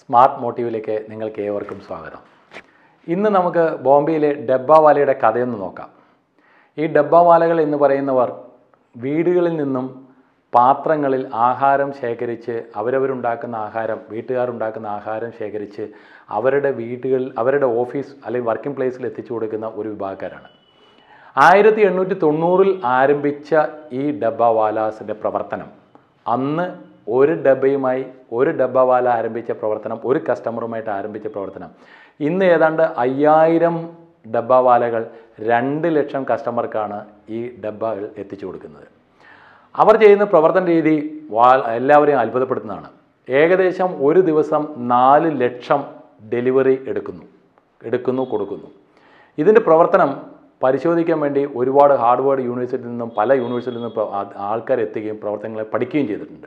smart മോട്ടീവിലേക്ക് നിങ്ങൾക്ക് ഏവർക്കും സ്വാഗതം ഇന്ന് നമുക്ക് ബോംബെയിലെ ഡബ്ബാവാലയുടെ കഥയൊന്ന് നോക്കാം ഈ ഡബ്ബാവാലകൾ എന്ന് പറയുന്നവർ വീടുകളിൽ നിന്നും പാത്രങ്ങളിൽ ആഹാരം ശേഖരിച്ച് അവരവരുണ്ടാക്കുന്ന ആഹാരം വീട്ടുകാരുണ്ടാക്കുന്ന ആഹാരം ശേഖരിച്ച് അവരുടെ വീടുകളിൽ അവരുടെ ഓഫീസ് അല്ലെങ്കിൽ വർക്കിംഗ് പ്ലേസിൽ എത്തിച്ചു കൊടുക്കുന്ന ഒരു വിഭാഗക്കാരാണ് ആയിരത്തി എണ്ണൂറ്റി തൊണ്ണൂറിൽ ആരംഭിച്ച ഈ ഡബ്ബാവാലാസിൻ്റെ പ്രവർത്തനം അന്ന് ഒരു ഡബ്ബയുമായി ഒരു ഡബ്ബവാല ആരംഭിച്ച പ്രവർത്തനം ഒരു കസ്റ്റമറുമായിട്ട് ആരംഭിച്ച പ്രവർത്തനം ഇന്ന് ഏതാണ്ട് അയ്യായിരം ഡബ്ബവാലകൾ രണ്ട് ലക്ഷം കസ്റ്റമർക്കാണ് ഈ ഡബ്ബകൾ എത്തിച്ചു കൊടുക്കുന്നത് അവർ ചെയ്യുന്ന പ്രവർത്തന രീതി വാ എല്ലാവരെയും അത്ഭുതപ്പെടുത്തുന്നതാണ് ഏകദേശം ഒരു ദിവസം നാല് ലക്ഷം ഡെലിവറി എടുക്കുന്നു എടുക്കുന്നു കൊടുക്കുന്നു ഇതിൻ്റെ പ്രവർത്തനം പരിശോധിക്കാൻ വേണ്ടി ഒരുപാട് ഹാർഡ്വേർഡ് യൂണിവേഴ്സിറ്റിയിൽ നിന്നും പല യൂണിവേഴ്സിറ്റിയിൽ നിന്നും പ്ര- ആ- ആൾക്കാർ എത്തുകയും പ്രവർത്തനങ്ങളെ പഠിക്കുകയും ചെയ്തിട്ടുണ്ട്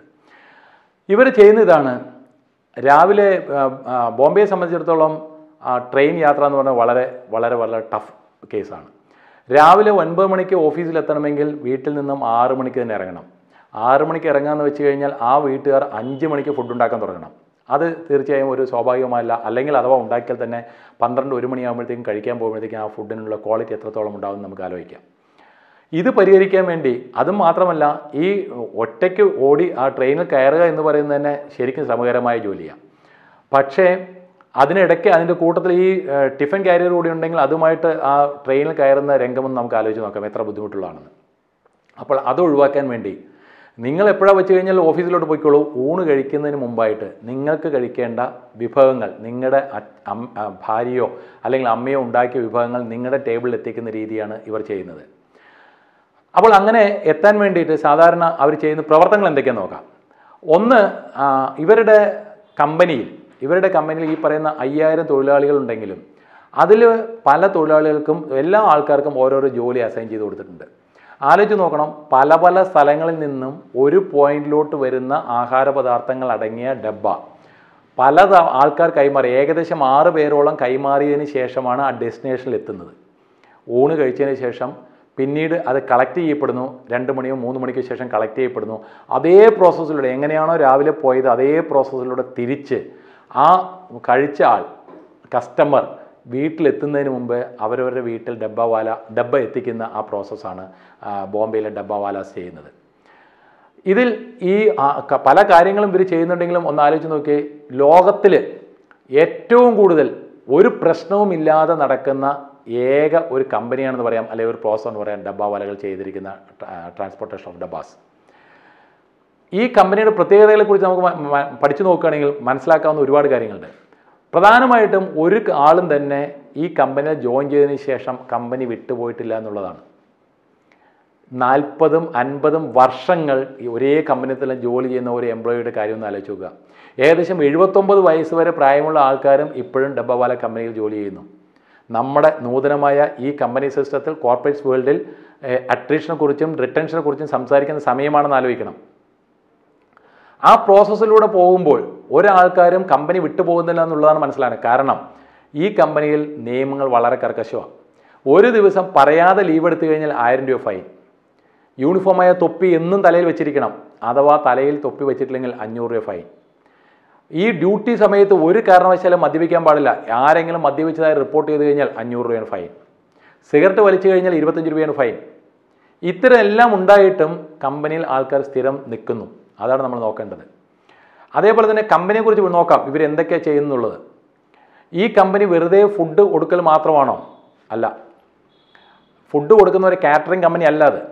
ഇവർ ചെയ്യുന്ന ഇതാണ് രാവിലെ ആ, ആ, ബോംബെയെ സംബന്ധിച്ചിടത്തോളം ആ, ട്രെയിൻ യാത്ര എന്ന് പറഞ്ഞാൽ വളരെ വളരെ വളരെ ടഫ് കേസാണ് രാവിലെ ഒൻപത് മണിക്ക് ഓഫീസിൽ എത്തണമെങ്കിൽ വീട്ടിൽ നിന്നും ആറ് മണിക്ക് തന്നെ ഇറങ്ങണം ആറ് മണിക്ക് ഇറങ്ങാമെന്ന് വെച്ച് കഴിഞ്ഞാൽ ആ വീട്ടുകാർ അഞ്ച് മണിക്ക് ഫുഡ് ഉണ്ടാക്കാൻ തുടങ്ങണം അത് തീർച്ചയായും ഒരു സ്വാഭാവികമല്ല അല്ലെങ്കിൽ അഥവാ ഉണ്ടാക്കിയാൽ തന്നെ പന്ത്രണ്ട് ഒരു മണിയാകുമ്പോഴത്തേക്കും കഴിക്കാൻ പോകുമ്പോഴത്തേക്കും ആ ഫുഡിനുള്ള ക്വാളിറ്റി എത്രത്തോളം ഉണ്ടാവും എന്ന് നമുക്ക് ആലോചിക്കാം ഇത് പരിഹരിക്കാൻ വേണ്ടി അതും മാത്രമല്ല ഈ ഒറ്റയ്ക്ക് ഓടി ആ ട്രെയിനിൽ കയറുക എന്ന് പറയുന്നത് തന്നെ ശരിക്കും ശ്രമകരമായ ജോലിയാണ് പക്ഷേ അതിനിടയ്ക്ക് അതിൻ്റെ കൂട്ടത്തിൽ ഈ ഏഹ്, ടിഫിൻ കാരിയർ കൂടി ഉണ്ടെങ്കിൽ അതുമായിട്ട് ആ ട്രെയിനിൽ കയറുന്ന രംഗമെന്ന് നമുക്ക് ആലോചിച്ച് നോക്കാം എത്ര ബുദ്ധിമുട്ടുള്ളതാണെന്ന് അപ്പോൾ അത് ഒഴിവാക്കാൻ വേണ്ടി നിങ്ങൾ എപ്പോഴാണ് വെച്ച് കഴിഞ്ഞാൽ ഓഫീസിലോട്ട് പോയിക്കോളൂ ഊണ് കഴിക്കുന്നതിന് മുമ്പായിട്ട് നിങ്ങൾക്ക് കഴിക്കേണ്ട വിഭവങ്ങൾ നിങ്ങളുടെ അ- അം- ആ, ഭാര്യയോ അല്ലെങ്കിൽ അമ്മയോ ഉണ്ടാക്കിയ വിഭവങ്ങൾ നിങ്ങളുടെ ടേബിളിൽ എത്തിക്കുന്ന രീതിയാണ് ഇവർ ചെയ്യുന്നത് അപ്പോൾ അങ്ങനെ എത്താൻ വേണ്ടിയിട്ട് സാധാരണ അവർ ചെയ്യുന്ന പ്രവർത്തനങ്ങൾ എന്തൊക്കെയാണെന്ന് നോക്കാം ഒന്ന് ആ, ഇവരുടെ കമ്പനിയിൽ ഇവരുടെ കമ്പനിയിൽ ഈ പറയുന്ന അയ്യായിരം തൊഴിലാളികളുണ്ടെങ്കിലും അതിൽ പല തൊഴിലാളികൾക്കും എല്ലാ ആൾക്കാർക്കും ഓരോരോ ജോലി അസൈൻ ചെയ്ത് കൊടുത്തിട്ടുണ്ട് ആലോചിച്ച് നോക്കണം പല പല സ്ഥലങ്ങളിൽ നിന്നും ഒരു പോയിന്റിലോട്ട് വരുന്ന ആഹാര പദാർത്ഥങ്ങൾ അടങ്ങിയ ഡബ്ബ പല ത- ആൾക്കാർ കൈമാറി ഏകദേശം ആറ് പേരോളം കൈമാറിയതിന് ശേഷമാണ് ആ ഡെസ്റ്റിനേഷനിൽ എത്തുന്നത് ഊണ് കഴിച്ചതിന് ശേഷം പിന്നീട് അത് കളക്ട് ചെയ്യപ്പെടുന്നു രണ്ട് മണിയോ മൂന്ന് മണിക്ക് ശേഷം കളക്ട് ചെയ്യപ്പെടുന്നു അതേ പ്രോസസ്സിലൂടെ എങ്ങനെയാണോ രാവിലെ പോയത് അതേ പ്രോസസ്സിലൂടെ തിരിച്ച് ആ കഴിച്ച ആൾ കസ്റ്റമർ വീട്ടിലെത്തുന്നതിന് മുമ്പ് അവരവരുടെ വീട്ടിൽ ഡബ്ബവാല ഡബ്ബ എത്തിക്കുന്ന ആ പ്രോസസ്സാണ് ആ, ബോംബെയിലെ ഡബ്ബവാലാസ് ചെയ്യുന്നത് ഇതിൽ ഈ ആ, ക- പല കാര്യങ്ങളും ഇവർ ചെയ്യുന്നുണ്ടെങ്കിലും ഒന്ന് ആലോചിച്ച് നോക്കിയേ ലോകത്തിൽ ഏറ്റവും കൂടുതൽ ഒരു പ്രശ്നവുമില്ലാതെ നടക്കുന്ന ഏക ഒരു കമ്പനിയാണെന്ന് പറയാം അല്ലെങ്കിൽ ഒരു പ്രോസസ് എന്ന് പറയാം ഡബ്ബാവാലകൾ ചെയ്തിരിക്കുന്ന ട്രാൻസ്പോർട്ടേഷൻ ഓഫ് ഡബ്ബാസ് ഈ കമ്പനിയുടെ പ്രത്യേകതകളെക്കുറിച്ച് നമുക്ക് മ- മ- പഠിച്ചു നോക്കുകയാണെങ്കിൽ മനസ്സിലാക്കാവുന്ന ഒരുപാട് കാര്യങ്ങളുണ്ട് പ്രധാനമായിട്ടും ഒരു ആളും തന്നെ ഈ കമ്പനിയിൽ ജോയിൻ ചെയ്തതിന് ശേഷം കമ്പനി വിട്ടുപോയിട്ടില്ല എന്നുള്ളതാണ് നാൽപ്പതും അൻപതും വർഷങ്ങൾ ഈ ഒരേ കമ്പനിയിൽ തന്നെ ജോലി ചെയ്യുന്ന ഒരു എംപ്ലോയിയുടെ കാര്യം ഒന്ന് ആലോചിച്ച് നോക്കുക ഏകദേശം എഴുപത്തൊമ്പത് വയസ്സ് വരെ പ്രായമുള്ള ആൾക്കാരും ഇപ്പോഴും ഡബ്ബവാല കമ്പനിയിൽ ജോലി ചെയ്യുന്നു നമ്മുടെ നൂതനമായ ഈ കമ്പനി സിസ്റ്റത്തിൽ കോർപ്പറേറ്റ്സ് വേൾഡിൽ അട്രീഷനെ കുറിച്ചും റിട്ടൻഷനെ കുറിച്ചും സംസാരിക്കുന്ന സമയമാണെന്ന് ആലോചിക്കണം ആ പ്രോസസ്സിലൂടെ പോകുമ്പോൾ ഒരാൾക്കാരും കമ്പനി വിട്ടുപോകുന്നില്ല എന്നുള്ളതാണ് മനസ്സിലാണ് കാരണം ഈ കമ്പനിയിൽ നിയമങ്ങൾ വളരെ കർക്കശമാണ് ഒരു ദിവസം പറയാതെ ലീവ് എടുത്തു കഴിഞ്ഞാൽ ആയിരം രൂപ ഫൈൻ യൂണിഫോമായ തൊപ്പി എന്നും തലയിൽ വെച്ചിരിക്കണം അഥവാ തലയിൽ തൊപ്പി വെച്ചിട്ടില്ലെങ്കിൽ അഞ്ഞൂറ് രൂപ ഫൈൻ ഈ ഡ്യൂട്ടി സമയത്ത് ഒരു കാരണവശാലും മദ്യപിക്കാൻ പാടില്ല ആരെങ്കിലും മദ്യപിച്ചതായി റിപ്പോർട്ട് ചെയ്ത് കഴിഞ്ഞാൽ അഞ്ഞൂറ് രൂപയാണ് ഫൈൻ സിഗരറ്റ് വലിച്ചു കഴിഞ്ഞാൽ ഇരുപത്തഞ്ച് രൂപയാണ് ഫൈൻ ഇത്തരം എല്ലാം ഉണ്ടായിട്ടും കമ്പനിയിൽ ആൾക്കാർ സ്ഥിരം നിൽക്കുന്നു അതാണ് നമ്മൾ നോക്കേണ്ടത് അതേപോലെ തന്നെ കമ്പനിയെക്കുറിച്ച് നോക്കാം ഇവർ എന്തൊക്കെയാണ് ചെയ്യുന്നുള്ളത് ഈ കമ്പനി വെറുതെ ഫുഡ് കൊടുക്കൽ മാത്രമാണോ അല്ല ഫുഡ് കൊടുക്കുന്ന ഒരു കാറ്ററിംഗ് കമ്പനി അല്ല അത്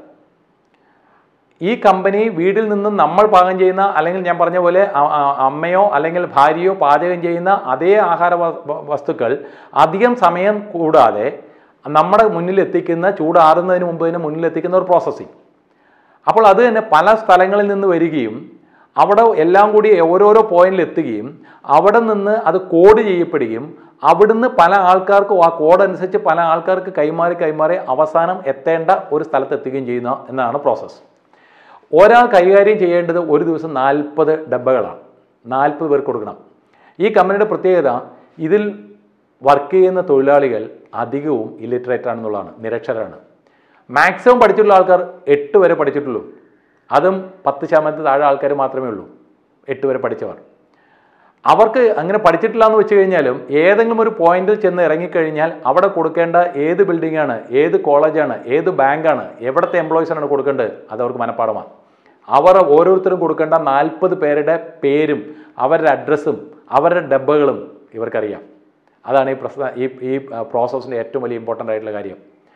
ഈ കമ്പനി വീട്ടിൽ നിന്നും നമ്മൾ പാകം ചെയ്യുന്ന അല്ലെങ്കിൽ ഞാൻ പറഞ്ഞ പോലെ അ- അ- അമ്മയോ അല്ലെങ്കിൽ ഭാര്യയോ പാചകം ചെയ്യുന്ന അതേ ആഹാര വ- വ- വസ്തുക്കൾ അധികം സമയം കൂടാതെ നമ്മുടെ മുന്നിൽ എത്തിക്കുന്ന ചൂടാറുന്നതിന് മുമ്പ് തന്നെ മുന്നിൽ എത്തിക്കുന്ന ഒരു പ്രോസസ്സിങ് അപ്പോൾ അത് തന്നെ പല സ്ഥലങ്ങളിൽ നിന്ന് വരികയും അവിടെ എല്ലാം കൂടി ഓരോരോ പോയിന്റിൽ എത്തുകയും അവിടെ നിന്ന് അത് കോഡ് ചെയ്യപ്പെടുകയും അവിടുന്ന് പല ആൾക്കാർക്കും ആ കോഡ് അനുസരിച്ച് പല ആൾക്കാർക്ക് കൈമാറി കൈമാറി അവസാനം എത്തേണ്ട ഒരു സ്ഥലത്ത് എത്തുകയും ചെയ്യുന്ന എന്നാണ് പ്രോസസ്സ് ഒരാൾ കൈകാര്യം ചെയ്യേണ്ടത് ഒരു ദിവസം നാൽപ്പത് ഡബ്ബകളാണ് നാൽപ്പത് പേർക്ക് കൊടുക്കണം ഈ കമ്പനിയുടെ പ്രത്യേകത ഇതിൽ വർക്ക് ചെയ്യുന്ന തൊഴിലാളികൾ അധികവും ഇല്ലിറ്ററേറ്റ് ആണെന്നുള്ളതാണ് നിരക്ഷരാണ് മാക്സിമം പഠിച്ചിട്ടുള്ള ആൾക്കാർ എട്ട് വരെ പഠിച്ചിട്ടുള്ളൂ അതും പത്ത് ശതമാനത്തിൽ താഴെ ആൾക്കാർ മാത്രമേ ഉള്ളൂ എട്ട് വരെ പഠിച്ചവർ അവർക്ക് അങ്ങനെ പഠിച്ചിട്ടില്ല എന്ന് വെച്ച് കഴിഞ്ഞാലും ഏതെങ്കിലും ഒരു പോയിന്റിൽ ചെന്ന് ഇറങ്ങിക്കഴിഞ്ഞാൽ അവിടെ കൊടുക്കേണ്ട ഏത് ബിൽഡിംഗ് ആണ് ഏത് കോളേജാണ് ഏത് ബാങ്കാണ് എവിടുത്തെ എംപ്ലോയീസിനാണ് കൊടുക്കേണ്ടത് അത് അവർക്ക് മനഃപ്പാടമാണ് അവർ ഓരോരുത്തരും കൊടുക്കേണ്ട നാൽപ്പത് പേരുടെ പേരും അവരുടെ അഡ്രസ്സും അവരുടെ ഡബ്ബകളും ഇവർക്കറിയാം അതാണ് ഈ പ്രശ്ന ഈ ഈ പ്രോസസ്സിൻ്റെ ഏറ്റവും വലിയ ഇമ്പോർട്ടൻ്റ് ആയിട്ടുള്ള കാര്യം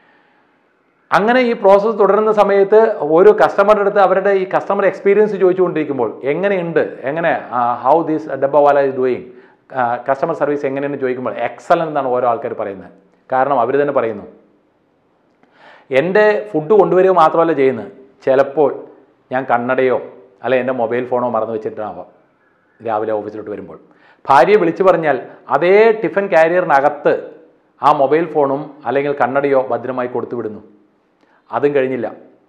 അങ്ങനെ ഈ പ്രോസസ്സ് തുടരുന്ന സമയത്ത് ഓരോ കസ്റ്റമറുടെ അടുത്ത് അവരുടെ ഈ കസ്റ്റമർ എക്സ്പീരിയൻസ് ചോദിച്ചുകൊണ്ടിരിക്കുമ്പോൾ എങ്ങനെയുണ്ട് എങ്ങനെ how these dabbawala is doing customer service എങ്ങനെയെന്ന് ചോദിക്കുമ്പോൾ എക്സലൻ്റ് എന്നാണ് ഓരോ ആൾക്കാർ പറയുന്നത് കാരണം അവർ തന്നെ പറയുന്നു എൻ്റെ ഫുഡ് കൊണ്ടുവരിക മാത്രമല്ല ചെയ്യുന്നത് ചിലപ്പോൾ ഞാൻ കണ്ണടയോ അല്ലെ എൻ്റെ മൊബൈൽ ഫോണോ മറന്നു വെച്ചിട്ടാവാം രാവിലെ ഓഫീസിലോട്ട് വരുമ്പോൾ ഭാര്യയെ വിളിച്ചു പറഞ്ഞാൽ അതേ ടിഫിൻ കാരിയറിനകത്ത് ആ മൊബൈൽ ഫോണും അല്ലെങ്കിൽ കണ്ണടയോ ഭദ്രമായി കൊടുത്തു വിടുന്നു അതും കഴിഞ്ഞില്ല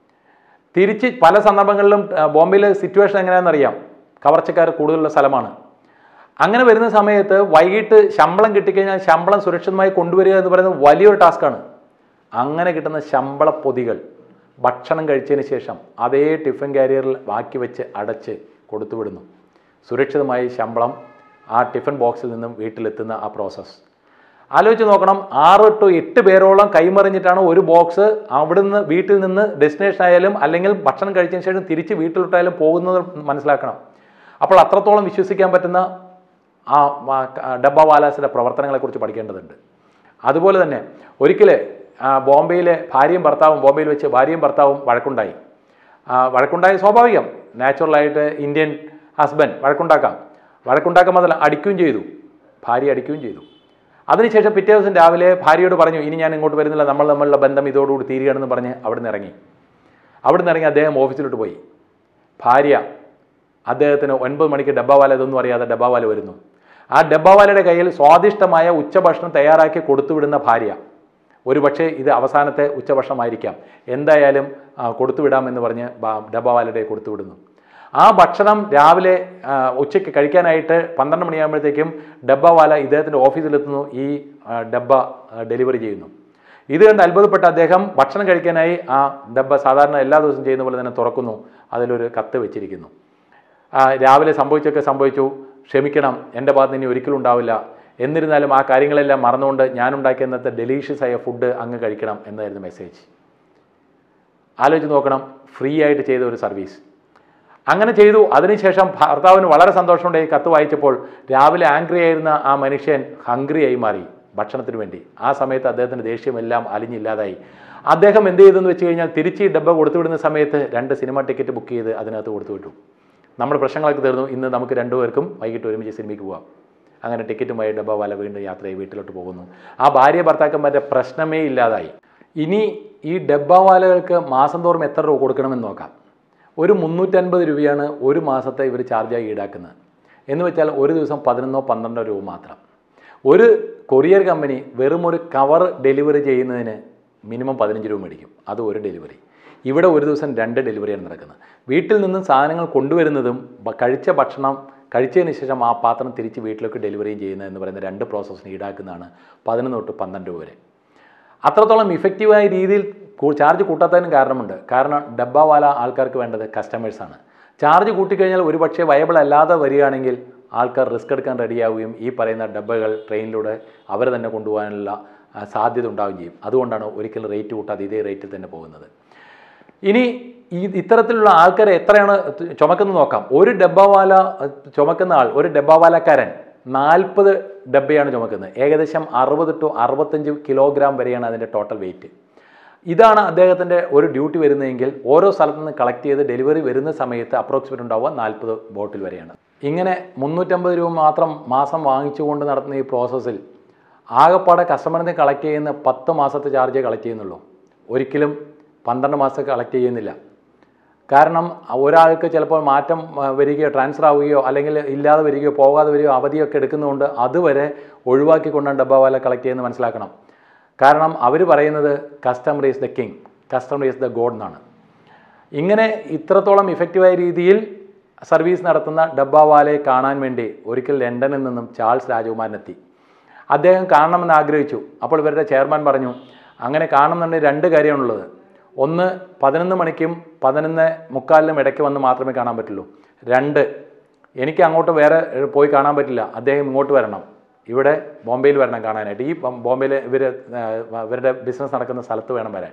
തിരിച്ച് പല സന്ദർഭങ്ങളിലും ആ, ബോംബെയിലെ സിറ്റുവേഷൻ എങ്ങനെയാണെന്നറിയാം കവർച്ചക്കാർ കൂടുതലുള്ള സ്ഥലമാണ് അങ്ങനെ വരുന്ന സമയത്ത് വൈകിട്ട് ശമ്പളം കിട്ടിക്കഴിഞ്ഞാൽ ശമ്പളം സുരക്ഷിതമായി കൊണ്ടുവരിക എന്ന് പറയുന്നത് വലിയൊരു ടാസ്ക്കാണ് അങ്ങനെ കിട്ടുന്ന ശമ്പള പൊതികൾ ഭക്ഷണം കഴിച്ചതിന് ശേഷം അതേ ടിഫിൻ കാരിയറിൽ ബാക്കി വെച്ച് അടച്ച് കൊടുത്തുവിടുന്നു സുരക്ഷിതമായി ശമ്പളം ആ ടിഫിൻ ബോക്സിൽ നിന്നും വീട്ടിലെത്തുന്ന ആ പ്രോസസ്സ് ആലോചിച്ച് നോക്കണം ആറ് ടു എട്ട് പേരോളം കൈമറിഞ്ഞിട്ടാണ് ഒരു ബോക്സ് അവിടുന്ന് വീട്ടിൽ നിന്ന് ഡെസ്റ്റിനേഷൻ ആയാലും അല്ലെങ്കിൽ ഭക്ഷണം കഴിച്ചതിന് ശേഷം തിരിച്ച് വീട്ടിലോട്ടായാലും പോകുന്നത് മനസ്സിലാക്കണം അപ്പോൾ അത്രത്തോളം വിശ്വസിക്കാൻ പറ്റുന്ന ആ ആ, ഡബ്ബ വാലാസിൻ്റെ പ്രവർത്തനങ്ങളെക്കുറിച്ച് പഠിക്കേണ്ടതുണ്ട് അതുപോലെ തന്നെ ഒരിക്കൽ ബോംബെയിലെ ഭാര്യയും ഭർത്താവും ബോംബെയിൽ വെച്ച് ഭാര്യയും ഭർത്താവും വഴക്കുണ്ടായി ആ, വഴക്കുണ്ടായ സ്വാഭാവികം നാച്ചുറലായിട്ട് ഇന്ത്യൻ ഹസ്ബൻഡ് വഴക്കുണ്ടാക്കാം വഴക്കുണ്ടാക്കാൻ മുതൽ അടിക്കുകയും ചെയ്തു ഭാര്യ അടിക്കുകയും ചെയ്തു അതിനുശേഷം പിറ്റേ ദിവസം രാവിലെ ഭാര്യയോട് പറഞ്ഞു ഇനി ഞാൻ ഇങ്ങോട്ട് വരുന്നില്ല നമ്മൾ തമ്മിലുള്ള ബന്ധം ഇതോടുകൂടി തീരുകയാണെന്ന് പറഞ്ഞ് അവിടെ നിന്ന് ഇറങ്ങി അവിടെ നിന്ന് ഇറങ്ങി അദ്ദേഹം ഓഫീസിലോട്ട് പോയി ഭാര്യ അദ്ദേഹത്തിന് ഒൻപത് മണിക്ക് ഡബ്ബാവാല ഇതൊന്നും അറിയാതെ ഡബ്ബാവാല വരുന്നു ആ ഡബ്ബാവാലയുടെ കയ്യിൽ സ്വാദിഷ്ടമായ ഉച്ചഭക്ഷണം തയ്യാറാക്കി കൊടുത്തുവിടുന്ന ഭാര്യ ഒരുപക്ഷെ ഇത് അവസാനത്തെ ഉച്ചഭക്ഷണമായിരിക്കാം എന്തായാലും ആ, കൊടുത്തുവിടാമെന്ന് പറഞ്ഞ് ബ- ഡബ്ബാവാലയുടെ കൊടുത്തുവിടുന്നു ആ ഭക്ഷണം രാവിലെ ആ, ഉച്ചയ്ക്ക് കഴിക്കാനായിട്ട് പന്ത്രണ്ട് മണിയാകുമ്പോഴത്തേക്കും ഡബ്ബാവാല ഇദ്ദേഹത്തിൻ്റെ ഓഫീസിലെത്തുന്നു ഈ ആ, ഡബ്ബ ആ, ഡെലിവറി ചെയ്യുന്നു ഇത് കണ്ട് അത്ഭുതപ്പെട്ട അദ്ദേഹം ഭക്ഷണം കഴിക്കാനായി ആ ഡബ്ബ സാധാരണ എല്ലാ ദിവസവും ചെയ്യുന്ന പോലെ തന്നെ തുറക്കുന്നു അതിലൊരു കത്ത് വെച്ചിരിക്കുന്നു ആ, രാവിലെ സംഭവിച്ചൊക്കെ സംഭവിച്ചു ക്ഷമിക്കണം എൻ്റെ ഭാഗത്ത് ഇനി ഒരിക്കലും ഉണ്ടാവില്ല എന്നിരുന്നാലും ആ കാര്യങ്ങളെല്ലാം മറന്നുകൊണ്ട് ഞാൻ ഉണ്ടാക്കിയ ഇന്നത്തെ ഡെലീഷ്യസ് ആയ ഫുഡ് അങ്ങ് കഴിക്കണം എന്നായിരുന്നു മെസ്സേജ് ആലോചിച്ച് നോക്കണം ഫ്രീ ആയിട്ട് ചെയ്ത ഒരു സർവീസ് അങ്ങനെ ചെയ്തു അതിനുശേഷം ഭർത്താവിന് വളരെ സന്തോഷമുണ്ടായി കത്ത് വായിച്ചപ്പോൾ രാവിലെ ആംഗ്രി ആയിരുന്ന ആ മനുഷ്യൻ ഹംഗ്രി ആയി മാറി ഭക്ഷണത്തിന് വേണ്ടി ആ സമയത്ത് അദ്ദേഹത്തിൻ്റെ ദേഷ്യമെല്ലാം അലിഞ്ഞില്ലാതായി അദ്ദേഹം എന്ത് ചെയ്തെന്ന് വെച്ച് കഴിഞ്ഞാൽ തിരിച്ച് ഈ ഡബ്ബ കൊടുത്തുവിടുന്ന സമയത്ത് രണ്ട് സിനിമ ടിക്കറ്റ് ബുക്ക് ചെയ്ത് അതിനകത്ത് കൊടുത്തുവിട്ടു നമ്മുടെ പ്രശ്നങ്ങളൊക്കെ തീർന്നു ഇന്ന് നമുക്ക് രണ്ടുപേർക്കും വൈകിട്ട് ഒരുമിച്ച് സിനിമയ്ക്ക് പോവാം അങ്ങനെ ടിക്കറ്റുമായി ഡബ്ബ വല വീണ്ടും യാത്ര ചെയ്ത് വീട്ടിലോട്ട് പോകുന്നു ആ ഭാര്യ ഭർത്താക്കന്മാരുടെ പ്രശ്നമേ ഇല്ലാതായി ഇനി ഈ ഡബ്ബാവാലകൾക്ക് മാസം തോറും എത്ര രൂപ കൊടുക്കണമെന്ന് നോക്കാം ഒരു മുന്നൂറ്റൻപത് രൂപയാണ് ഒരു മാസത്തെ ഇവർ ചാർജായി ഈടാക്കുന്നത് എന്ന് വെച്ചാൽ ഒരു ദിവസം പതിനൊന്നോ പന്ത്രണ്ടോ രൂപ മാത്രം ഒരു കൊറിയർ കമ്പനി വെറും ഒരു കവർ ഡെലിവറി ചെയ്യുന്നതിന് മിനിമം പതിനഞ്ച് രൂപ മേടിക്കും അത് ഒരു ഡെലിവറി ഇവിടെ ഒരു ദിവസം രണ്ട് ഡെലിവറിയാണ് നടക്കുന്നത് വീട്ടിൽ നിന്നും സാധനങ്ങൾ കൊണ്ടുവരുന്നതും ബ- കഴിച്ച ഭക്ഷണം കഴിച്ചതിന് ശേഷം ആ പാത്രം തിരിച്ച് വീട്ടിലേക്ക് ഡെലിവറിയും ചെയ്യുന്നത് എന്ന് പറയുന്ന രണ്ട് പ്രോസസ്സിന് ഈടാക്കുന്നതാണ് പതിനൊന്ന് തൊട്ട് പന്ത്രണ്ട് രൂപ വരെ അത്രത്തോളം ഇഫക്റ്റീവായ രീതിയിൽ കൂ- ചാർജ് കൂട്ടാത്തതിനും കാരണമുണ്ട് കാരണം ഡബ്ബാവാല ആൾക്കാർക്ക് വേണ്ടത് കസ്റ്റമേഴ്സാണ് ചാർജ് കൂട്ടിക്കഴിഞ്ഞാൽ ഒരുപക്ഷെ വയബിൾ അല്ലാതെ വരികയാണെങ്കിൽ ആൾക്കാർ റിസ്ക് എടുക്കാൻ റെഡിയാവുകയും ഈ പറയുന്ന ഡബ്ബകൾ ട്രെയിനിലൂടെ അവർ തന്നെ കൊണ്ടുപോകാനുള്ള ആ, സാധ്യത ഉണ്ടാവുകയും ചെയ്യും അതുകൊണ്ടാണ് ഒരിക്കലും റേറ്റ് കൂട്ടാതെ ഇതേ റേറ്റിൽ തന്നെ പോകുന്നത് ഇനി ഈ ഇത്തരത്തിലുള്ള ആൾക്കാരെ എത്രയാണ് ചുമക്കുന്നത് നോക്കാം ഒരു ഡബ്ബാവാല അഹ്, ചുമക്കുന്ന ആൾ ഒരു ഡബ്ബാവാലക്കാരൻ നാൽപ്പത് ഡബ്ബയാണ് ചുമക്കുന്നത് ഏകദേശം അറുപത് ടു അറുപത്തഞ്ച് കിലോഗ്രാം വരെയാണ് അതിൻ്റെ ടോട്ടൽ വെയിറ്റ് ഇതാണ് അദ്ദേഹത്തിൻ്റെ ഒരു ഡ്യൂട്ടി വരുന്നതെങ്കിൽ ഓരോ സ്ഥലത്തു നിന്ന് കളക്ട് ചെയ്ത് ഡെലിവറി വരുന്ന സമയത്ത് അപ്രോക്സിമേറ്റ് ഉണ്ടാവുക നാൽപ്പത് ബോട്ടിൽ വരെയാണ് ഇങ്ങനെ മുന്നൂറ്റമ്പത് രൂപ മാത്രം മാസം വാങ്ങിച്ചുകൊണ്ട് നടത്തുന്ന ഈ പ്രോസസ്സിൽ ആകെപ്പാടെ കസ്റ്റമറിൽ നിന്ന് കളക്ട് ചെയ്യുന്ന പത്ത് മാസത്തെ ചാർജേ കളക്ട് ചെയ്യുന്നുള്ളൂ ഒരിക്കലും പന്ത്രണ്ട് മാസത്തെ കളക്ട് ചെയ്യുന്നില്ല കാരണം ഒരാൾക്ക് ചിലപ്പോൾ മാറ്റം ആ, വരികയോ ട്രാൻസ്ഫർ ആവുകയോ അല്ലെങ്കിൽ ഇല്ലാതെ വരികയോ പോകാതെ വരികയോ അവധിയൊക്കെ എടുക്കുന്നതുകൊണ്ട് അതുവരെ ഒഴിവാക്കിക്കൊണ്ടാണ് ഡബ്ബാവാല കളക്ട് ചെയ്യുന്നത് മനസ്സിലാക്കണം കാരണം അവർ പറയുന്നത് customer is the king customer is the god എന്നാണ് ഇങ്ങനെ ഇത്രത്തോളം ഇഫക്റ്റീവായ രീതിയിൽ സർവീസ് നടത്തുന്ന ഡബ്ബാവാലയെ കാണാൻ വേണ്ടി ഒരിക്കൽ ലണ്ടനിൽ നിന്നും ചാൾസ് രാജകുമാരനെത്തി അദ്ദേഹം കാണണമെന്ന് ആഗ്രഹിച്ചു അപ്പോൾ ഇവരുടെ ചെയർമാൻ പറഞ്ഞു അങ്ങനെ കാണുന്നുണ്ടെങ്കിൽ രണ്ട് കാര്യമാണുള്ളത് ഒന്ന് പതിനൊന്ന് മണിക്കും പതിനൊന്ന് മുക്കാലിനും ഇടയ്ക്ക് വന്ന് മാത്രമേ കാണാൻ പറ്റുള്ളൂ രണ്ട് എനിക്ക് അങ്ങോട്ട് വേറെ ഏഹ്, പോയി കാണാൻ പറ്റില്ല അദ്ദേഹം ഇങ്ങോട്ട് വരണം ഇവിടെ ബോംബെയിൽ വരണം കാണാനായിട്ട് ഈ ബം- ബോംബെയിൽ ഇവർ ഇവരുടെ ബിസിനസ് നടക്കുന്ന സ്ഥലത്ത് വേണം വരാൻ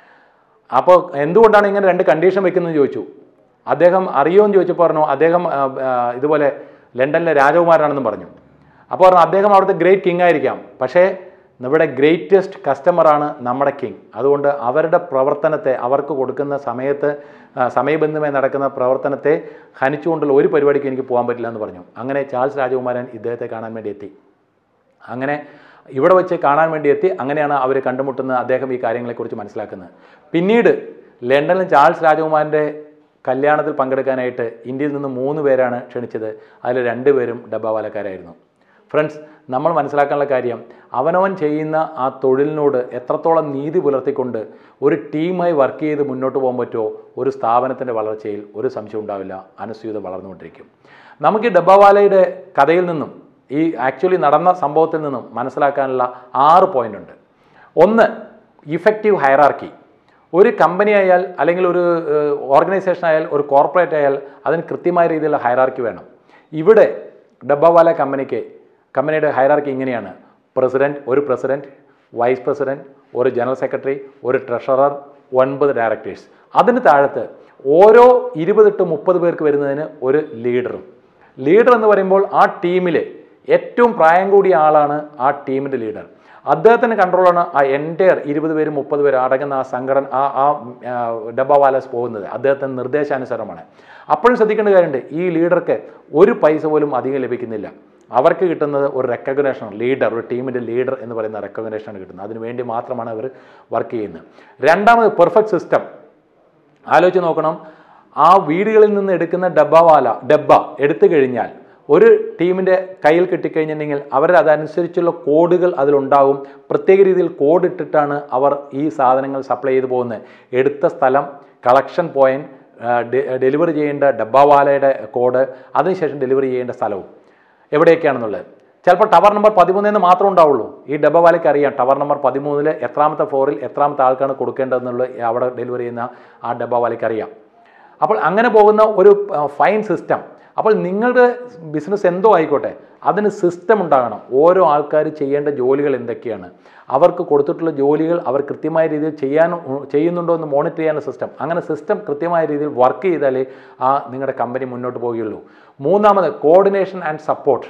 അപ്പോൾ എന്തുകൊണ്ടാണ് ഇങ്ങനെ രണ്ട് കണ്ടീഷൻ വെക്കുന്നത് ചോദിച്ചു അദ്ദേഹം അറിയുമെന്ന് ചോദിച്ചപ്പോൾ പറഞ്ഞു അദ്ദേഹം ആ, ആ, ഇതുപോലെ ലണ്ടനിലെ രാജകുമാരനാണെന്നും പറഞ്ഞു അപ്പോൾ പറഞ്ഞു അദ്ദേഹം അവിടുത്തെ ഗ്രേറ്റ് കിങ് ആയിരിക്കാം പക്ഷേ നമ്മുടെ ഗ്രേറ്റസ്റ്റ് കസ്റ്റമറാണ് നമ്മുടെ കിങ് അതുകൊണ്ട് അവരുടെ പ്രവർത്തനത്തെ അവർക്ക് കൊടുക്കുന്ന സമയത്ത് ആ, സമയബന്ധമായി നടക്കുന്ന പ്രവർത്തനത്തെ ഹനിച്ചുകൊണ്ടുള്ള ഒരു പരിപാടിക്ക് എനിക്ക് പോകാൻ പറ്റില്ല എന്ന് പറഞ്ഞു അങ്ങനെ ചാൾസ് രാജകുമാരൻ ഇദ്ദേഹത്തെ കാണാൻ വേണ്ടി എത്തി അങ്ങനെ ഇവിടെ വെച്ച് കാണാൻ വേണ്ടി എത്തി അങ്ങനെയാണ് അവർ കണ്ടുമുട്ടുന്നത് അദ്ദേഹം ഈ കാര്യങ്ങളെക്കുറിച്ച് മനസ്സിലാക്കുന്നത് പിന്നീട് ലണ്ടനിൽ ചാൾസ് രാജകുമാരൻ്റെ കല്യാണത്തിൽ പങ്കെടുക്കാനായിട്ട് ഇന്ത്യയിൽ നിന്ന് മൂന്ന് പേരാണ് ക്ഷണിച്ചത് അതിൽ രണ്ടുപേരും ഡബ്ബാവാലക്കാരായിരുന്നു ഫ്രണ്ട്സ് നമ്മൾ മനസ്സിലാക്കാനുള്ള കാര്യം അവനവൻ ചെയ്യുന്ന ആ തൊഴിലിനോട് എത്രത്തോളം നീതി പുലർത്തിക്കൊണ്ട് ഒരു ടീമായി വർക്ക് ചെയ്ത് മുന്നോട്ട് പോകാൻ പറ്റുമോ ഒരു സ്ഥാപനത്തിൻ്റെ വളർച്ചയിൽ ഒരു സംശയം ഉണ്ടാവില്ല അനുസ്യൂത വളർന്നുകൊണ്ടിരിക്കും നമുക്ക് ഈ ഡബ്ബാവാലയുടെ കഥയിൽ നിന്നും ഈ ആക്ച്വലി നടന്ന സംഭവത്തിൽ നിന്നും മനസ്സിലാക്കാനുള്ള ആറ് പോയിന്റ് ഉണ്ട് ഒന്ന് ഇഫക്റ്റീവ് ഹയറാർക്കി ഒരു കമ്പനി ആയാൽ അല്ലെങ്കിൽ ഒരു ഓർഗനൈസേഷൻ ആയാൽ ഒരു കോർപ്പറേറ്റ് ആയാൽ അതിന് കൃത്യമായ രീതിയിലുള്ള ഹയറാർക്കി വേണം ഇവിടെ ഡബ്ബാവാല കമ്പനിക്ക് കമ്പനിയുടെ ഹയറാർക്കി ഇങ്ങനെയാണ് പ്രസിഡന്റ് ഒരു പ്രസിഡന്റ് വൈസ് പ്രസിഡന്റ് ഒരു ജനറൽ സെക്രട്ടറി ഒരു ട്രഷറർ ഒൻപത് ഡയറക്ടേഴ്സ് അതിന് താഴത്ത് ഓരോ ഇരുപത് ടു മുപ്പത് പേർക്ക് വരുന്നതിന് ഒരു ലീഡറും ലീഡർ എന്ന് പറയുമ്പോൾ ആ ടീമിൽ ഏറ്റവും പ്രായം കൂടിയ ആളാണ് ആ ടീമിൻ്റെ ലീഡർ അദ്ദേഹത്തിൻ്റെ കൺട്രോളാണ് ആ എൻറ്റയർ ഇരുപത് പേര് മുപ്പത് പേര് അടങ്ങുന്ന ആ സംഘടന ആ ആ ആ, ഡബ്ബാവാലസ് പോകുന്നത് അദ്ദേഹത്തിൻ്റെ നിർദ്ദേശാനുസരണമാണ് അപ്പോഴും ശ്രദ്ധിക്കേണ്ട കാര്യമുണ്ട് ഈ ലീഡർക്ക് ഒരു പൈസ പോലും അധികം ലഭിക്കുന്നില്ല അവർക്ക് കിട്ടുന്നത് ഒരു റെക്കഗ്നേഷൻ ലീഡർ ഒരു ടീമിൻ്റെ ലീഡർ എന്ന് പറയുന്ന റെക്കഗ്നേഷനാണ് കിട്ടുന്നത് അതിനു വേണ്ടി മാത്രമാണ് അവർ വർക്ക് ചെയ്യുന്നത് രണ്ടാമത് പെർഫെക്റ്റ് സിസ്റ്റം ആലോചിച്ച് നോക്കണം ആ വീടുകളിൽ നിന്ന് എടുക്കുന്ന ഡബ്ബാവാല ഡബ്ബ എടുത്തു കഴിഞ്ഞാൽ ഒരു ടീമിൻ്റെ കയ്യിൽ കിട്ടിക്കഴിഞ്ഞിട്ടുണ്ടെങ്കിൽ അവരുടെ അതനുസരിച്ചുള്ള കോഡുകൾ അതിലുണ്ടാകും പ്രത്യേക രീതിയിൽ കോഡ് ഇട്ടിട്ടാണ് അവർ ഈ സാധനങ്ങൾ സപ്ലൈ ചെയ്തു പോകുന്നത് എടുത്ത സ്ഥലം കളക്ഷൻ പോയിന്റ് ഡെലിവറി ചെയ്യേണ്ട ഡബ്ബാവാലയുടെ കോഡ് അതിനുശേഷം ഡെലിവറി ചെയ്യേണ്ട സ്ഥലവും എവിടെയൊക്കെയാണെന്നുള്ളത് ചിലപ്പോൾ ടവർ നമ്പർ പതിമൂന്നിന് മാത്രം ഉണ്ടാവുള്ളൂ ഈ ഡബ്ബവാലയ്ക്ക് അറിയാം ടവർ നമ്പർ പതിമൂന്നിൽ എത്രാമത്തെ ഫ്ലോറിൽ എത്രാമത്തെ ആൾക്കാണ് കൊടുക്കേണ്ടതെന്നുള്ളത് അവിടെ ഡെലിവറി ചെയ്യുന്ന ആ ഡബ്ബവാലയ്ക്ക് അറിയാം അപ്പോൾ അങ്ങനെ പോകുന്ന ഒരു ഫൈൻ സിസ്റ്റം അപ്പോൾ നിങ്ങളുടെ ബിസിനസ് എന്തോ ആയിക്കോട്ടെ അതിന് സിസ്റ്റം ഉണ്ടാകണം ഓരോ ആൾക്കാർ ചെയ്യേണ്ട ജോലികൾ എന്തൊക്കെയാണ് അവർക്ക് കൊടുത്തിട്ടുള്ള ജോലികൾ അവർ കൃത്യമായ രീതിയിൽ ചെയ്യാൻ ചെയ്യുന്നുണ്ടോ എന്ന് മോണിറ്റർ ചെയ്യാനുള്ള സിസ്റ്റം അങ്ങനെ സിസ്റ്റം കൃത്യമായ രീതിയിൽ വർക്ക് ചെയ്താലേ ആ നിങ്ങളുടെ കമ്പനി മുന്നോട്ട് പോവുകയുള്ളൂ മൂന്നാമത് കോർഡിനേഷൻ ആൻഡ് സപ്പോർട്ട്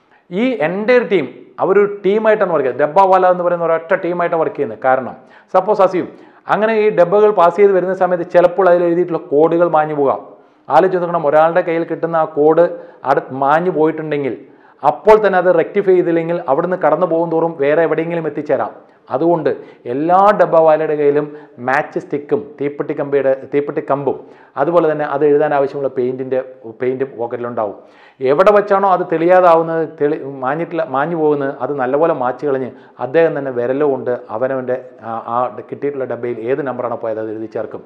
ഈ എൻ്റെ ടീം അവരൊരു ടീമായിട്ടാണ് വർക്ക് ചെയ്യുന്നത് ഡബ്ബാവാല എന്ന് പറയുന്ന ഒരൊറ്റ ടീമായിട്ടാണ് വർക്ക് ചെയ്യുന്നത് കാരണം സപ്പോസ് അസ്യൂം അങ്ങനെ ഈ ഡബ്ബകൾ പാസ് ചെയ്ത് വരുന്ന സമയത്ത് ചിലപ്പോൾ അതിൽ എഴുതിയിട്ടുള്ള കോഡുകൾ മാഞ്ഞു പോകാം ആലോചിച്ച് നോക്കണം ഒരാളുടെ കയ്യിൽ കിട്ടുന്ന ആ കോഡ് അടു മാഞ്ഞു പോയിട്ടുണ്ടെങ്കിൽ അപ്പോൾ തന്നെ അത് റെക്ടിഫൈ ചെയ്തില്ലെങ്കിൽ അവിടുന്ന് കടന്നു പോകും തോറും വേറെ എവിടെയെങ്കിലും എത്തിച്ചേരാം അതുകൊണ്ട് എല്ലാ ഡബ്ബവാലയുടെ കയ്യിലും മാച്ച് സ്റ്റിക്കും തീപ്പെട്ടി കമ്പിയുടെ തീപ്പെട്ടി കമ്പും അതുപോലെ തന്നെ അത് എഴുതാൻ ആവശ്യമുള്ള പെയിൻറ്റിൻ്റെ പെയിൻറ്റും പോക്കറ്റിലുണ്ടാവും എവിടെ വെച്ചാണോ അത് തെളിയാതാവുന്നത് തെളി മാഞ്ഞിട്ടില്ല മാഞ്ഞു പോകുന്നത് അത് നല്ലപോലെ മാച്ച് കളഞ്ഞ് അദ്ദേഹം തന്നെ വിരല് കൊണ്ട് അവനവൻ്റെ ആ- ആ കിട്ടിയിട്ടുള്ള ഡബ്ബയിൽ ഏത് നമ്പറാണോ പോയത് അത് എഴുതി ചേർക്കും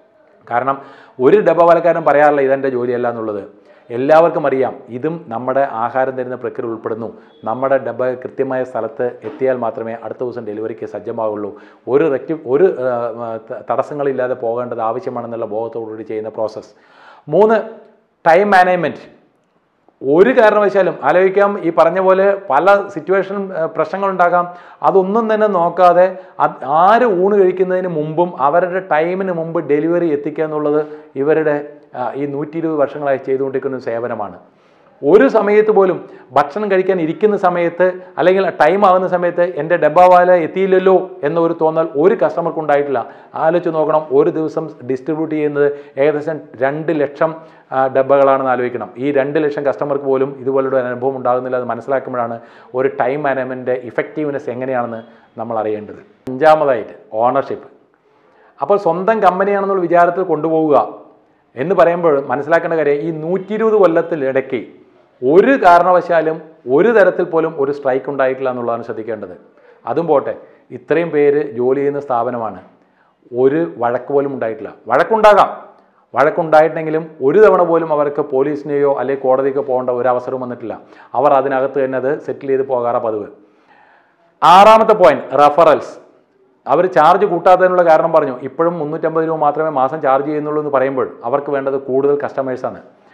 കാരണം ഒരു ഡബ്ബവാലക്കാരൻ പറയാറില്ല ഇതെൻ്റെ ജോലിയല്ല എന്നുള്ളത് എല്ലാവർക്കും അറിയാം ഇതും നമ്മുടെ ആഹാരം തരുന്ന പ്രക്രിയ ഉൾപ്പെടുന്നു നമ്മുടെ ഡബ്ബ കൃത്യമായ സ്ഥലത്ത് എത്തിയാൽ മാത്രമേ അടുത്ത ദിവസം ഡെലിവറിക്ക് സജ്ജമാവുള്ളൂ ഒരു റെക്ടി ഒരു ആ, ആ, ത- തടസ്സങ്ങളില്ലാതെ പോകേണ്ടത് ആവശ്യമാണെന്നുള്ള ബോധത്തോടുകൂടി ചെയ്യുന്ന പ്രോസസ്സ് മൂന്ന് ടൈം മാനേജ്മെൻറ്റ് ഒരു കാരണവശാലും ആലോചിക്കാം ഈ പറഞ്ഞ പോലെ പല സിറ്റുവേഷൻ പ്രശ്നങ്ങളുണ്ടാകാം അതൊന്നും തന്നെ നോക്കാതെ അത് ആര് ഊണ് കഴിക്കുന്നതിന് മുമ്പും അവരുടെ ടൈമിന് മുമ്പ് ഡെലിവറി എത്തിക്കുക എന്നുള്ളത് ഇവരുടെ ആ, ഈ നൂറ്റി ഇരുപത് വർഷങ്ങളായി ചെയ്തുകൊണ്ടിരിക്കുന്ന ഒരു സേവനമാണ് ഒരു സമയത്ത് പോലും ഭക്ഷണം കഴിക്കാൻ ഇരിക്കുന്ന സമയത്ത് അല്ലെങ്കിൽ ടൈം ആകുന്ന സമയത്ത് എൻ്റെ ഡബ്ബാവാല എത്തിയില്ലല്ലോ എന്ന ഒരു തോന്നൽ ഒരു കസ്റ്റമർക്ക് ഉണ്ടായിട്ടില്ല ആലോചിച്ച് നോക്കണം ഒരു ദിവസം ഡിസ്ട്രിബ്യൂട്ട് ചെയ്യുന്നത് ഏകദേശം രണ്ട് ലക്ഷം ആ, ഡബ്ബകളാണെന്ന് ആലോചിക്കണം ഈ രണ്ട് ലക്ഷം കസ്റ്റമർക്ക് പോലും ഇതുപോലൊരു അനുഭവം ഉണ്ടാകുന്നില്ല അത് മനസ്സിലാക്കുമ്പോഴാണ് ഒരു ടൈം മാനേജ്മെൻറ്റ് ഇഫക്റ്റീവ്നെസ് എങ്ങനെയാണെന്ന് നമ്മൾ അറിയേണ്ടത് അഞ്ചാമതായിട്ട് ഓണർഷിപ്പ് അപ്പോൾ സ്വന്തം കമ്പനിയാണെന്നുള്ള വിചാരത്തിൽ കൊണ്ടുപോവുക എന്ന് പറയുമ്പോൾ മനസ്സിലാക്കേണ്ട കാര്യം ഈ നൂറ്റി ഇരുപത് കൊല്ലത്തിലിടയ്ക്ക് ഒരു കാരണവശാലും ഒരു തരത്തിൽ പോലും ഒരു സ്ട്രൈക്ക് ഉണ്ടായിട്ടില്ല എന്നുള്ളതാണ് ശ്രദ്ധിക്കേണ്ടത് അതും പോട്ടെ ഇത്രയും പേര് ജോലി ചെയ്യുന്ന സ്ഥാപനമാണ് ഒരു വഴക്ക് പോലും ഉണ്ടായിട്ടില്ല വഴക്കുണ്ടാകാം വഴക്കുണ്ടായിട്ടെങ്കിലും ഒരു തവണ പോലും അവർക്ക് പോലീസിനെയോ അല്ലെങ്കിൽ കോടതിക്കോ പോകേണ്ട ഒരു അവസരവും വന്നിട്ടില്ല അവർ അതിനകത്ത് തന്നെ അത് സെറ്റിൽ ചെയ്ത് പോകാറ പതിവ് ആറാമത്തെ പോയിന്റ് റെഫറൽസ് അവർ ചാർജ് കൂട്ടാത്തതിനുള്ള കാരണം പറഞ്ഞു ഇപ്പോഴും മുന്നൂറ്റമ്പത് രൂപ മാത്രമേ മാസം ചാർജ് ചെയ്യുന്നുള്ളൂ എന്ന് പറയുമ്പോൾ അവർക്ക് വേണ്ടത് കൂടുതൽ കസ്റ്റമേഴ്സാണ്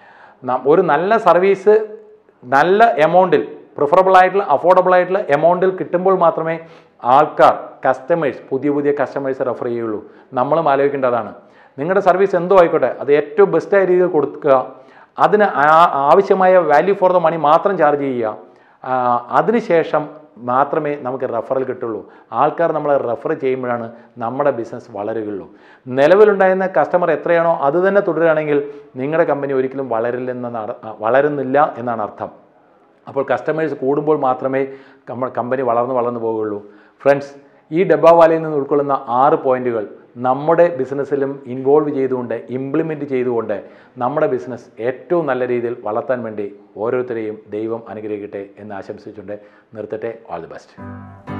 ന- ഒരു നല്ല സർവീസ് നല്ല എമൗണ്ടിൽ പ്രിഫറബിൾ ആയിട്ടുള്ള അഫോർഡബിൾ ആയിട്ടുള്ള എമൗണ്ടിൽ കിട്ടുമ്പോൾ മാത്രമേ ആൾക്കാർ കസ്റ്റമേഴ്സ് പുതിയ പുതിയ കസ്റ്റമേഴ്സ് റെഫർ ചെയ്യുള്ളൂ നമ്മളും ആലോചിക്കേണ്ടതാണ് നിങ്ങളുടെ സർവീസ് എന്തോ ആയിക്കോട്ടെ അത് ഏറ്റവും ബെസ്റ്റായ രീതിയിൽ കൊടുക്കുക അതിന് ആ- ആവശ്യമായ വാല്യൂ ഫോർ ദ മണി മാത്രം ചാർജ് ചെയ്യുക ആ, അതിനുശേഷം മാത്രമേ നമുക്ക് റെഫറൽ കിട്ടുള്ളൂ ആൾക്കാർ നമ്മളെ റെഫർ ചെയ്യുമ്പോഴാണ് നമ്മുടെ ബിസിനസ് വളരുകയുള്ളൂ നിലവിലുണ്ടായിരുന്ന കസ്റ്റമർ എത്രയാണോ അത് തന്നെ തുടരുകയാണെങ്കിൽ നിങ്ങളുടെ കമ്പനി ഒരിക്കലും വളരില്ലെന്നാണ് അർ- വളരുന്നില്ല എന്നാണ് അർത്ഥം അപ്പോൾ കസ്റ്റമേഴ്സ് കൂടുമ്പോൾ മാത്രമേ നമ്മൾ കമ്പനി വളർന്ന് വളർന്നു പോവുകയുള്ളൂ ഫ്രണ്ട്സ് ഈ ഡബ്ബാവാലയിൽ നിന്ന് ഉൾക്കൊള്ളുന്ന ആറ് പോയിന്റുകൾ നമ്മുടെ ബിസിനസ്സിലും ഇൻവോൾവ് ചെയ്തുകൊണ്ട് ഇംപ്ലിമെൻറ്റ് ചെയ്തുകൊണ്ട് നമ്മുടെ ബിസിനസ് ഏറ്റവും നല്ല രീതിയിൽ വളർത്താൻ വേണ്ടി ഓരോരുത്തരെയും ദൈവം അനുഗ്രഹിക്കട്ടെ എന്ന് ആശംസിച്ചുകൊണ്ട് നിർത്തട്ടെ ഓൾ ദി ബെസ്റ്റ്